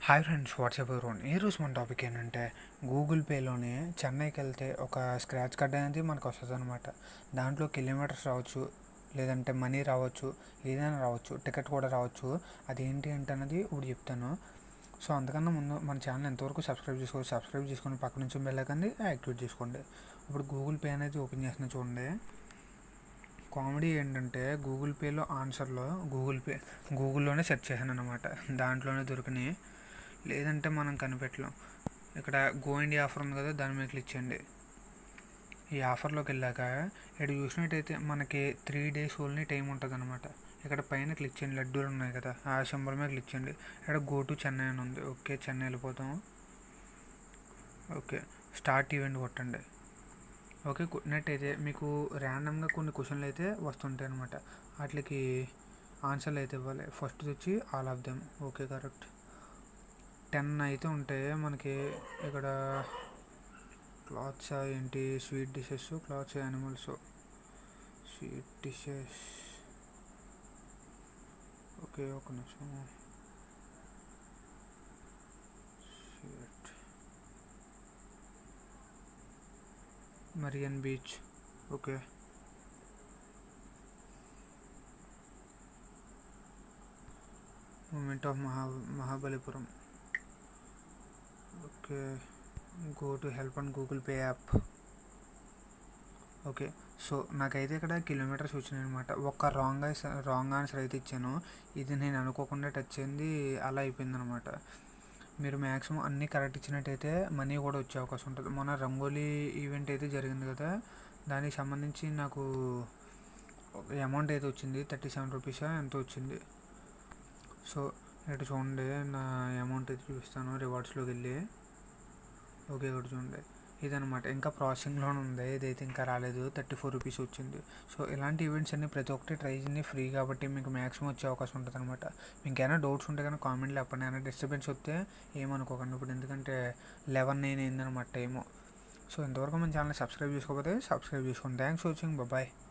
hi friends WhatsApp everyone ఈ రోజు మన టాపిక్ ఏంటంటే గూగుల్ పేలోనే చెన్నైకి వెళ్తే ఒక స్క్రాచ్ కార్డ్ అనేది మనకు వస్తుంది అనమాట దాంట్లో కిలోమీటర్స్ రావచ్చు లేదంటే మనీ రావచ్చు ఏదైనా రావచ్చు టికెట్ కూడా రావచ్చు అది ఏంటి అంటే అనేది ఇప్పుడు చెప్తాను సో అంతకన్నా ముందు మన ఛానల్ ఎంతవరకు సబ్స్క్రైబ్ చేసుకోవచ్చు సబ్స్క్రైబ్ చేసుకొని పక్క నుంచి వెళ్ళకండి యాక్టివేట్ చేసుకోండి ఇప్పుడు గూగుల్ పే అనేది ఓపెన్ చేసిన చూడండి కామెడీ ఏంటంటే గూగుల్ పేలో ఆన్సర్లో గూగుల్ పే గూగుల్లోనే సెర్చ్ చేశాను అనమాట దాంట్లోనే దొరికినాయి లేదంటే మనం కనిపెట్టలేం ఇక్కడ గో ఇండియా ఆఫర్ ఉంది కదా దాని మీద క్లిక్ చేయండి ఈ ఆఫర్లోకి వెళ్ళాక ఇక్కడ చూసినట్టయితే మనకి త్రీ డేస్ ఓన్లీ టైం ఉంటుంది అనమాట ఇక్కడ పైన క్లిక్ చేయండి లడ్డూలు ఉన్నాయి కదా ఆ సింబల్ మీద క్లిక్ చేయండి ఇక్కడ గో టు చెన్నై అని ఉంది ఓకే చెన్నై వెళ్ళిపోతాం ఓకే స్టార్ట్ ఈవెంట్ కొట్టండి ఓకే కొట్టినట్టయితే మీకు ర్యాండమ్గా కొన్ని క్వశ్చన్లు అయితే వస్తుంటాయి అనమాట వాటికి ఆన్సర్లు అయితే ఇవ్వాలి ఫస్ట్ వచ్చి all of them okay correct ten అయితే ఉంటాయి మనకి ఇక్కడ క్లాత్స్ ఏంటి sweet dishes clothes animals sweet dishes okay ఒక నిమిషం sweet Marina beach okay moment of Maha Mahabalipuram okay go to help and Google pay app okay so నాకైతే ఇక్కడ కిలోమీటర్స్ వచ్చినాయి అనమాట ఒక్క రాంగ్ రాంగ్ ఆన్సర్ అయితే ఇచ్చాను ఇది నేను అనుకోకుండా టచ్ అయింది అలా అయిపోయింది అనమాట మీరు మ్యాక్సిమం అన్నీ కరెక్ట్ ఇచ్చినట్టయితే మనీ కూడా వచ్చే అవకాశం ఉంటుంది మొన్న రంగోలీ ఈవెంట్ అయితే జరిగింది కదా దానికి సంబంధించి నాకు అమౌంట్ అయితే వచ్చింది థర్టీ సెవెన్ రూపీస్ ఎంత వచ్చింది సో ఇటు చూడండి నా అమౌంట్ అయితే చూపిస్తాను రివార్డ్స్లోకి వెళ్ళి ఓకే ఇక్కడ చూడండి ఇదనమాట ఇంకా ప్రాసెసింగ్లోనే ఉంది ఇదైతే ఇంకా రాలేదు థర్టీ ఫోర్ రూపీస్ వచ్చింది సో ఇలాంటి ఈవెంట్స్ అన్ని ప్రతి ఒక్కటి ట్రై చేయండి ఫ్రీ కాబట్టి మీకు మ్యాక్సిమం వచ్చే అవకాశం ఉంటుంది అనమాట మీకు ఏమైనా డౌట్స్ ఉంటే కానీ కామెంట్లో చెప్పండి ఏమైనా డిస్టర్బెన్స్ వస్తే ఏమనుకోకండి ఇప్పుడు ఎందుకంటే లెవెన్ నైన్ అయిందనమాట టైము సో ఇంతవరకు మన ఛానల్ సబ్స్క్రైబ్ చేసుకోకపోతే సబ్స్క్రైబ్ చేసుకోండి థ్యాంక్స్ ఫర్ వాచింగ్ బాయ్